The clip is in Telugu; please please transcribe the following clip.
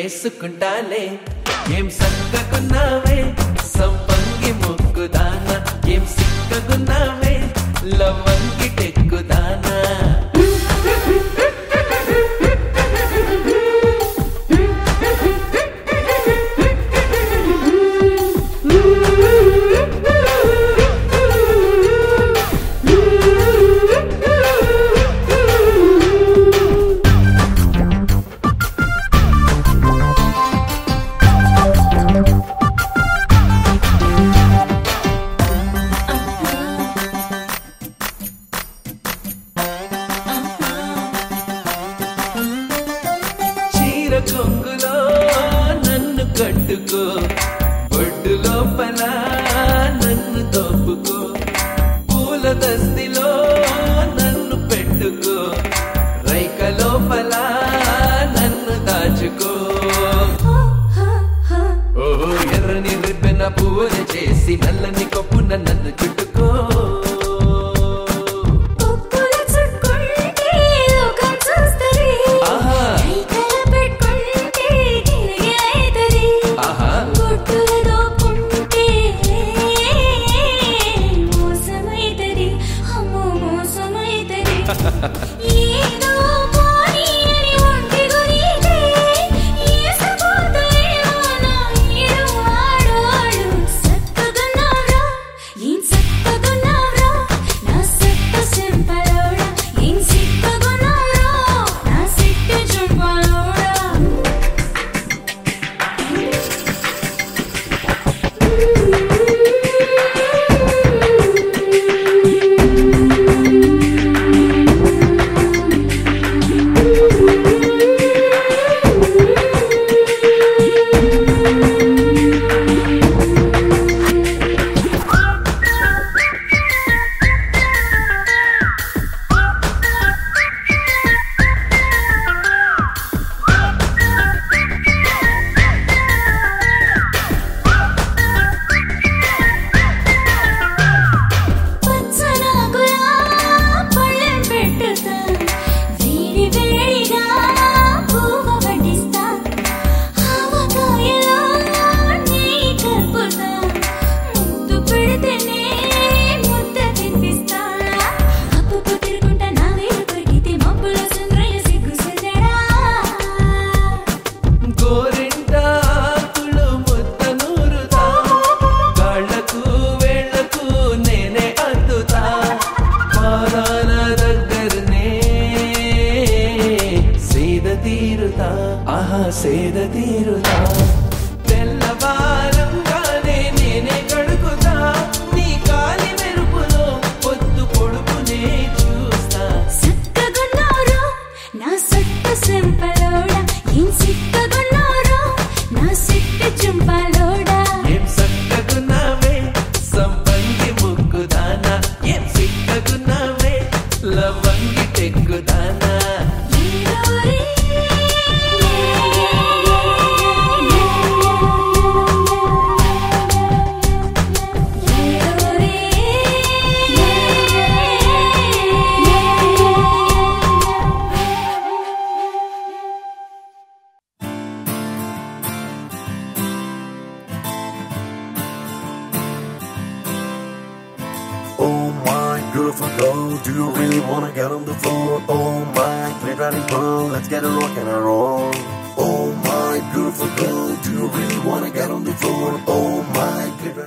చేసుకుంటాలే ఏం సక్కకున్నావే సంపంగి ముక్కుదానా ఏం సిక్కకున్నావే లవంగి టెక్కుదానా చీర కొంగులో నన్ను కట్టుకో బొడ్డు లోపల నన్ను తోపుకో పూల దస్తిలో నన్ను పెట్టుకో రైక లోపల నన్ను దాచుకో ఓహో ఎర్రని రిబ్బెన పువ్వులు చేసి నల్లని కప్పున నన్ను చుట్టుకో పొక్కుల చుట్టుకుంటే లోకం చూస్తది. ఆహా. రైకల పెట్టుకుంటే గిరిగి అయితది. ఆహా బొట్టుల దోపుంటే మోసమైతది. అమ్మో మోసమైతది. ఏదో పోనీ అని ఒంటి గురితే ఏసపోతాయేమో నా ఈడు వాడోడు. సక్కగున్నావురా, ఏం సక్కగున్నావురా, నా సక్క సింపలోడా. ఏం సిక్కగున్నావురా, నా సిట్టు జుంపలోడా. పచ్చనాకులా పళ్ళెం పెట్టుతా వేడి వేడిగా పువ్వు వడ్డిస్తా ఆవకాయలో నెయ్యి కలుపుతా ముద్దు పెడితేనే ముద్ద తినిపిస్తా అప్పుకు తిరుగుంటా నా వేలు కొరికితే మబ్బుల సుందరయ్య సిగ్గు సుందరా గోరింట ఆకులు ముద్ద నూరుతా కాళ్ళకు వేళ్ళకు నేనే అద్దుతా పాదాల దగ్గరనే సేద తీరుతా ఆహా సేద తీరుతా తెల్లవారంగానే నేనే కడుగుతా నీ కాలి మెరుపులో పొద్దు పొడుపునే చూస్తా సక్కగున్నారో నా సక్క సింపలోడా ఏం సిక్కగున్నారో నా సిట్టు చుంపలోడా ఏం సక్కగున్నావే సంపంగి ముక్కుదానా ఏం సిక్కగున్నావే లవంగి టెక్కుదానా ఈరోరే Oh my beautiful girl, do you really wanna get on the floor? Oh my, play ready, girl, let's get a rock and a roll.